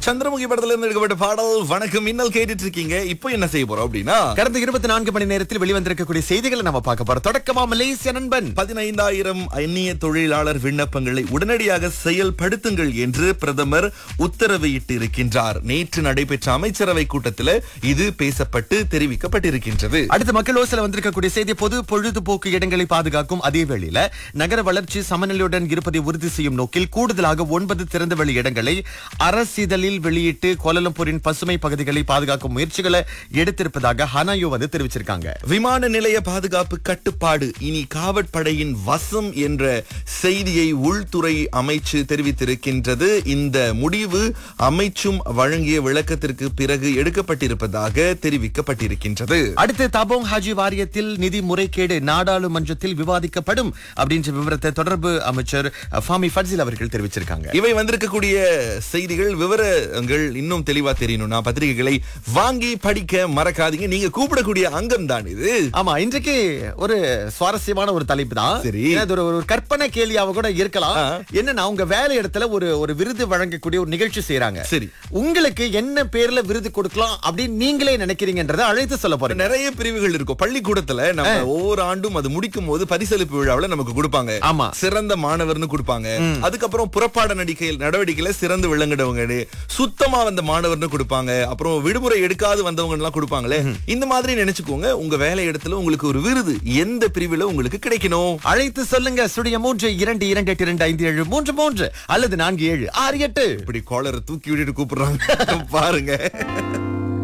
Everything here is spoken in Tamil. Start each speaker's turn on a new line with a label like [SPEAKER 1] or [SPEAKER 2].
[SPEAKER 1] சந்திரமுகி படத்துல இருந்து எடுக்கப்பட்ட பாடல் வணக்கம் மின்னல் கேட்டுட்டு இருக்கீங்க இப்போ என்ன செய்ய போறோம் அப்படின்னா
[SPEAKER 2] கடந்த இருபத்தி நான்கு மணி நேரத்தில் வெளிவந்திருக்கக்கூடிய செய்திகளை நம்ம பார்க்க போறோம் தொடக்கமா மலேசிய நண்பன்
[SPEAKER 1] பதினைந்தாயிரம் அந்நிய தொழிலாளர் விண்ணப்பங்களை உடனடியாக செயல்படுத்துங்கள் என்று பிரதமர் உத்தரவிட்டு இருக்கின்றார் நேற்று நடைபெற்ற அமைச்சரவை கூட்டத்தில் இது பேசப்பட்டு தெரிவிக்கப்பட்டிருக்கின்றது
[SPEAKER 2] அடுத்து மக்கள் ஓசில வந்திருக்கக்கூடிய செய்தி பொது பொழுதுபோக்கு இடங்களை பாதுகாக்கும் அதே வேளையில நகர வளர்ச்சி சமநிலையுடன் இருப்பதை உறுதி செய்யும் நோக்கில் கூடுதலாக ஒன்பது திறந்தவெளி இடங்களை அரசிதழில் வெளியிட்டு கோலலம்பூரின் பசுமை பகுதிகளை பாதுகாக்கும் முயற்சிகளை எடுத்திருப்பதாக ஹனாயோ வந்து தெரிவிச்சிருக்காங்க
[SPEAKER 1] விமான நிலைய பாதுகாப்பு கட்டுப்பாடு இனி காவற்படையின் வசம் என்ற செய்தியை உள்துறை அமைச்சு தெரிவித்திருக்கின்றது இந்த முடிவு அமைச்சும் வழங்கிய விளக்கத்திற்கு பிறகு எடுக்கப்பட்டிருப்பதாக தெரிவிக்கப்பட்டிருக்கின்றது
[SPEAKER 2] அடுத்து தபோங் ஹாஜி வாரியத்தில் நிதி முறைகேடு நாடாளுமன்றத்தில் விவாதிக்கப்படும் அப்படின்ற விவரத்தை தொடர்பு அமைச்சர் ஃபாமி ஃபட்சில் அவர்கள் தெரிவிச்சிருக்காங்க
[SPEAKER 1] இவை வந்திருக்கக்கூடிய செய்திகள் விவரங்கள் இன்னும் தெளிவா தெரியணும்னா பத்திரிகைகளை வாங்கி படிக்க மறக்காதீங்க நீங்க கூப்பிடக்கூடிய அங்கம் தான் இது
[SPEAKER 2] ஆமா இன்றைக்கு ஒரு சுவாரஸ்யமான ஒரு தலைப்பு தான்
[SPEAKER 1] சரி.
[SPEAKER 2] ஏன்னா இது ஒரு ஒரு கற்பனை கேள்வியாவ கூட இருக்கலாம்
[SPEAKER 1] ஆ.
[SPEAKER 2] என்னன்னா உங்க வேலை இடத்துல ஒரு ஒரு விருது வழங்கக்கூடிய ஒரு நிகழ்ச்சி செய்யறாங்க
[SPEAKER 1] சரி.
[SPEAKER 2] உங்களுக்கு என்ன பேர்ல விருது கொடுக்கலாம் அப்படின்னு நீங்களே நினைக்கிறீங்கன்றதை அழைத்து சொல்ல போறீங்க
[SPEAKER 1] நிறைய பிரிவுகள் இருக்கும் பள்ளிக்கூடத்துல நம்ம ஒவ்வொரு ஆண்டும் அது முடிக்கும் போது பரிசளிப்பு விழாவுல நமக்கு கொடுப்பாங்க
[SPEAKER 2] ஆமா.
[SPEAKER 1] சிறந்த மாணவர்னு கொடுப்பாங்க அதுக்கப்புறம் புறப்பாட நடிக்கை நடவடிக்கையில சிறந்து விளங்கினவங்க சுத்தமா வந்த மாணவர்னு கொடுப்பாங்க அப்புறம் விடுமுறை எடுக்காது வந்தவங்க எல்லாம் கொடுப்பாங்களே இந்த மாதிரி நினைச்சுக்கோங்க உங்க வேலை இடத்துல உங்களுக்கு ஒரு விருது எந்த பிரிவுல உங்களுக்கு கிடைக்கணும்
[SPEAKER 2] அழைத்து சொல்லுங்க சுடிய மூன்று இரண்டு இரண்டு எட்டு இரண்டு ஐந்து ஏழு மூன்று மூன்று அல்லது நான்கு ஏழு ஆறு எட்டு
[SPEAKER 1] இப்படி காலரை தூக்கி விட்டுட்டு கூப்பிடுறாங்க பாருங்க